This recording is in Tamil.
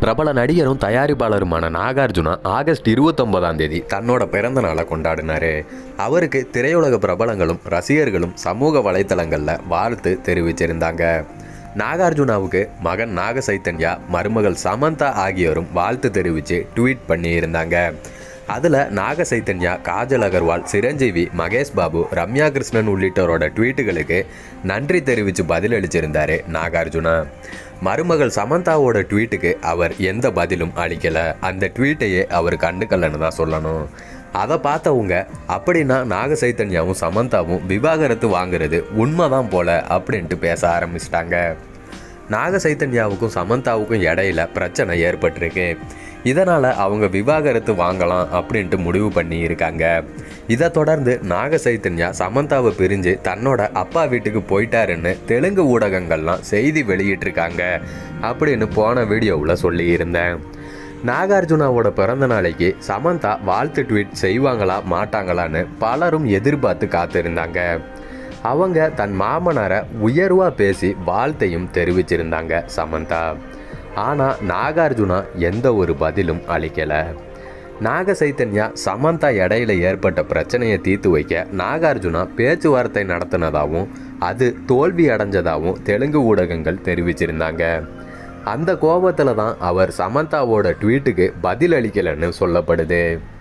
பிரபல நடிகரும் தயாரிப்பாளருமான நாகார்ஜுனா ஆகஸ்ட் இருபத்தொன்பதாம் தேதி தன்னோட பிறந்த நாளை கொண்டாடினாரு அவருக்கு திரையுலக பிரபலங்களும் ரசிகர்களும் சமூக வலைத்தளங்களில் வாழ்த்து தெரிவிச்சிருந்தாங்க நாகார்ஜுனாவுக்கு மகன் நாக சைத்தன்யா மருமகள் சமந்தா ஆகியோரும் வாழ்த்து தெரிவித்து ட்வீட் பண்ணியிருந்தாங்க அதில் நாக சைத்தன்யா காஜல் அகர்வால் சிரஞ்சீவி மகேஷ் பாபு ரம்யா கிருஷ்ணன் உள்ளிட்டோரோட ட்வீட்டுகளுக்கு நன்றி தெரிவித்து பதிலளிச்சிருந்தாரு நாகார்ஜுனா மருமகள் சமந்தாவோட ட்வீட்டுக்கு அவர் எந்த பதிலும் அளிக்கல அந்த ட்வீட்டையே அவர் கண்டுக்கலன்னு தான் சொல்லணும் அதை பார்த்தவங்க அப்படின்னா நாக சைத்தன்யாவும் சமந்தாவும் விவாகரத்து வாங்குறது உண்மைதான் போல அப்படின்ட்டு பேச ஆரம்பிச்சிட்டாங்க நாக சைத்தன்யாவுக்கும் சமந்தாவுக்கும் இடையில பிரச்சனை ஏற்பட்டிருக்கு இதனால் அவங்க விவாகரத்து வாங்கலாம் அப்படின்ட்டு முடிவு பண்ணி இருக்காங்க இதை தொடர்ந்து நாக சைத்தன்யா சமந்தாவை பிரிஞ்சு தன்னோட அப்பா வீட்டுக்கு போயிட்டாருன்னு தெலுங்கு ஊடகங்கள்லாம் செய்தி வெளியிட்டிருக்காங்க அப்படின்னு போன வீடியோவில் சொல்லியிருந்தேன் நாகார்ஜுனாவோட பிறந்த நாளைக்கு சமந்தா வாழ்த்து ட்வீட் செய்வாங்களா மாட்டாங்களான்னு பலரும் எதிர்பார்த்து காத்திருந்தாங்க அவங்க தன் மாமனாரை உயர்வா பேசி வாழ்த்தையும் தெரிவிச்சிருந்தாங்க சமந்தா ஆனால் நாகார்ஜுனா எந்த ஒரு பதிலும் அளிக்கலை நாக சைத்தன்யா சமந்தா இடையில ஏற்பட்ட பிரச்சனையை தீர்த்து வைக்க நாகார்ஜுனா பேச்சுவார்த்தை நடத்தினதாகவும் அது தோல்வி அடைஞ்சதாகவும் தெலுங்கு ஊடகங்கள் தெரிவிச்சிருந்தாங்க அந்த கோபத்தில் தான் அவர் சமந்தாவோட ட்வீட்டுக்கு பதில் அளிக்கலைன்னு சொல்லப்படுது